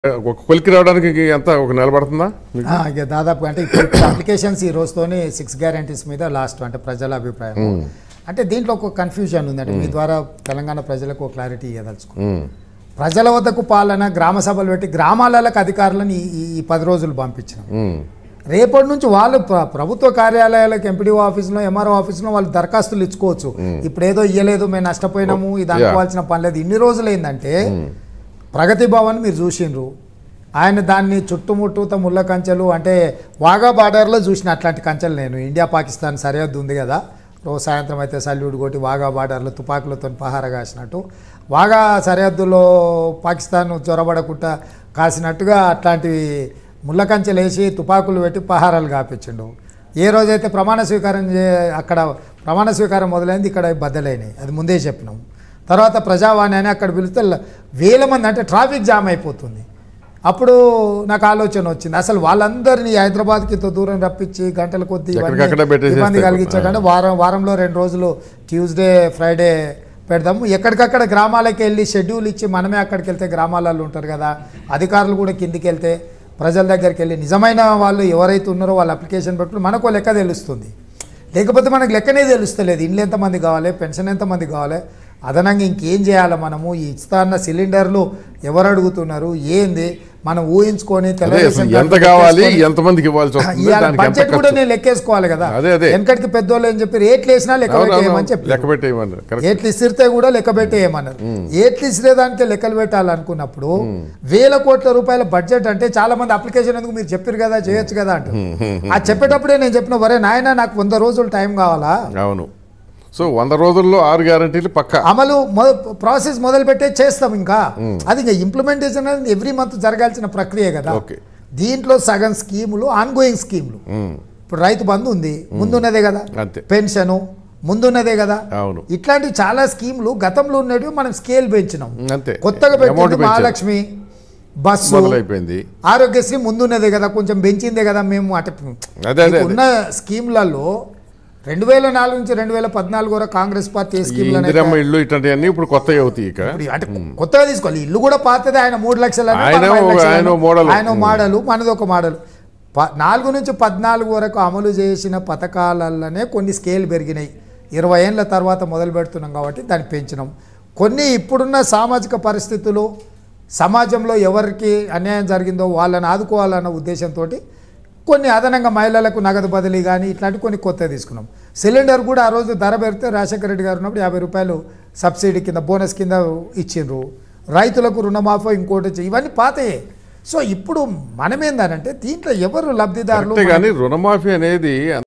ఒక కొలికి రావడానికి ఎంత ఒక నెల పడుతుందా మీకు? ఆ, ఇక దాదాపు అంటే ఇప్పుడు అప్లికేషన్స్ ఈ రోజుతోనే సిక్స్ గ్యారంటీస్ మీద లాస్ట్ అంటే ప్రజల అభిప్రాయం అంటే దీంట్లో ఒక కన్ఫ్యూజన్ ఉందంటే మీ ద్వారా తెలంగాణ ప్రజలకు ఒక క్లారిటీ ఇవ్వదలుచుకో ఉమ్, ప్రజల వద్దకు పాలన గ్రామ సభలు పెట్టి గ్రామాలకు అధికారులను ఈ- ఈ- ఈ పది రోజులు పంపించినాం ఉమ్, రేపటి నుంచి వాళ్ళు ప్ర- ప్రభుత్వ కార్యాలయాలకు ఎంపీడీఓ ఆఫీసులో ఎంఆర్ఓ ఆఫీసులో వాళ్ళు దరఖాస్తులు ఇచ్చుకోవచ్చు ఇప్పుడు ఏదో ఇయ్యలేదు మేము నష్టపోయినాము ఇది అనుకోవాల్సిన పని లేదు ఇన్ని రోజులు ఏంటంటే ప్రగతి భవన్ మీరు చూసిండ్రు ఆయన దాన్ని చుట్టుముట్టుత ముళ్ళ కంచెలు అంటే వాగా బార్డర్లో చూసిన అట్లాంటి కంచెలు నేను ఇండియా పాకిస్తాన్ సరిహద్దు ఉంది కదా రోజు సాయంత్రం అయితే సల్యూట్ కొట్టి వాగా బార్డర్లో తుపాకులతో పహార కాసినట్టు వాగా సరిహద్దులో పాకిస్తాన్ చొరబడకుండా కాసినట్టుగా అట్లాంటివి ముళ్ళ కంచెలు వేసి తుపాకులు పెట్టి పహారాలు కాపించిండు ఏ రోజైతే ప్రమాణ స్వీకారం చే అక్కడ ప్రమాణ స్వీకారం మొదలైంది ఇక్కడ బద్దలైనాయి అది ముందే చెప్పినాం తర్వాత ప్రజావాణి అని అక్కడ పిలిస్తే ల- వేల మంది అంటే ట్రాఫిక్ జామ్ అయిపోతుంది అప్పుడు నాకు ఆలోచన వచ్చింది అసలు వాళ్ళందరినీ హైదరాబాద్కి ఇంత దూరం రప్పించి గంటల కొద్దీ ఇవన్నీ ఎక్కడికక్కడే పెట్టేసేస్తే ఇబ్బంది కలిగించకుండా వారం వారంలో రెండు రోజులు ట్యూస్డే ఫ్రైడే పెడదాము ఎక్కడికక్కడ గ్రామాలకు వెళ్ళి షెడ్యూల్ ఇచ్చి మనమే అక్కడికి వెళ్తే గ్రామాలలో ఉంటారు కదా అధికారులు కూడా కిందికి వెళ్తే ప్రజల దగ్గరికి వెళ్ళి నిజమైన వాళ్ళు ఎవరైతే ఉన్నారో వాళ్ళ అప్లికేషన్ పెట్టుకుని మనకు ఓ లెక్క తెలుస్తుంది లేకపోతే మనకు లెక్కనే తెలుస్తలేదు ఇండ్లు ఎంతమంది కావాలి పెన్షన్ ఎంతమంది కావాలి అదనంగా ఇంకేం చేయాలి మనము ఈ ఇస్తా అన్న సిలిండర్లు ఎవరు అడుగుతున్నారు ఏంది మనం ఊహించుకొని అదే తెలుగుదేశం అసలు ఎంత పార్టీ కావాలి లెక్కేసుకొని- ఎంతమందికి ఇవ్వాల్సి వస్తుంది ఇవాళ దానికి ఎంత బడ్జెట్ కూడా ఖర్చు? నేను లెక్కేసుకోవాలి కదా అదే, అదే. వెనకటికి పెద్దోళ్ళు అని చెప్పి రేట్లు వేసినా లెక్క అవును, అవును, పెట్టేయమని చెప్పి లెక్క పెట్టేయమన్నారు కరెక్ట్ ఏట్లు ఇసిరితే కూడా లెక్క పెట్టేయమన్నారు ఏట్లు ఇసిరేదానికే లెక్కలు పెట్టాలనుకున్నప్పుడు వేల కోట్ల రూపాయల బడ్జెట్ అంటే చాలా మంది అప్లికేషన్ ఎందుకు మీరు చెప్పారు కదా చేయొచ్చు కదా అంటారు ఆ చెప్పేటప్పుడే నేను చెప్పిన వరే నాయన నాకు వంద రోజులు టైం కావాలా అవును సో వంద రోజుల్లో ఆరు గ్యారంటీలు పక్క అమలు మొ- ప్రాసెస్ మొదలు పెట్టే చేస్తాం ఇంకా అది ఇంకా ఇంప్లిమెంటేషన్ అనేది ఎవ్రీ మంత్ జరగాల్సిన ప్రక్రియ కదా ఓకే. దీంట్లో సగం స్కీములు ఆన్ గోయింగ్ స్కీములు ఇప్పుడు రైతు బంధు ఉంది ముందున్నదే కదా అంతే. పెన్షను ముందున్నదే కదా అవును. ఇట్లాంటి చాలా స్కీములు గతంలో ఉన్నవి మనం స్కేల్ పెంచినాం అంతే కొత్తగా అమౌంట్ పెట్టింది పెంచారు. మహాలక్ష్మి బస్సు మొదలైపోయింది ఆరోగ్యశ్రీ ముందున్నదే కదా కొంచెం పెంచిందే కదా మేము అటు అదే, అదే. ఉన్న స్కీమ్లలో రెండు వేల నాలుగు నుంచి రెండు వేల పద్నాలుగు వరకు కాంగ్రెస్ పార్టీ ఏ ఈ స్కీమ్లు ఇందిరమ్మ ఇల్లు ఇట్లాంటివన్నీ ఇప్పుడు కొత్త అవుతాయి ఇక ఇప్పుడు అంటే కొత్తగా తీసుకోవాలి ఇల్లు కూడా పాతదే ఆయన మూడు లక్షలు అన్నాడు, ఆయన మనం ఐదు ఒక- లక్షలు ఆయన అన్నాం. మోడల్. ఆయన మోడల్ మనది ఒక మోడల్ ప- నాలుగు నుంచి పద్నాలుగు వరకు అమలు చేసిన పథకాలలోనే కొన్ని స్కేల్ పెరిగినాయి ఇరవై ఏళ్ళ తర్వాత మొదలు పెడుతున్నాం కాబట్టి దాన్ని పెంచినాం కొన్ని ఇప్పుడున్న సామాజిక పరిస్థితులు సమాజంలో ఎవరికి అన్యాయం జరిగిందో వాళ్ళని ఆదుకోవాలన్న ఉద్దేశంతో కొన్ని అదనంగా మహిళలకు నగదు బదిలీ కానీ ఇట్లాంటి కొన్ని కొత్త తీసుకున్నాం సిలిండర్ కూడా ఆ రోజు ధర పెడితే రాజశేఖర రెడ్డి గారు ఉన్నప్పుడు యాభై రూపాయలు సబ్సిడీ కింద బోనస్ కింద ఇచ్చిండ్రు రైతులకు రుణమాఫీ ఇంకోటి ఇచ్చి- ఇవన్నీ పాతయే సో ఇప్పుడు మనమేందనంటే దీంట్లో ఎవరు లబ్ధిదారులు కరెక్టే కానీ రుణమాఫీ అనేది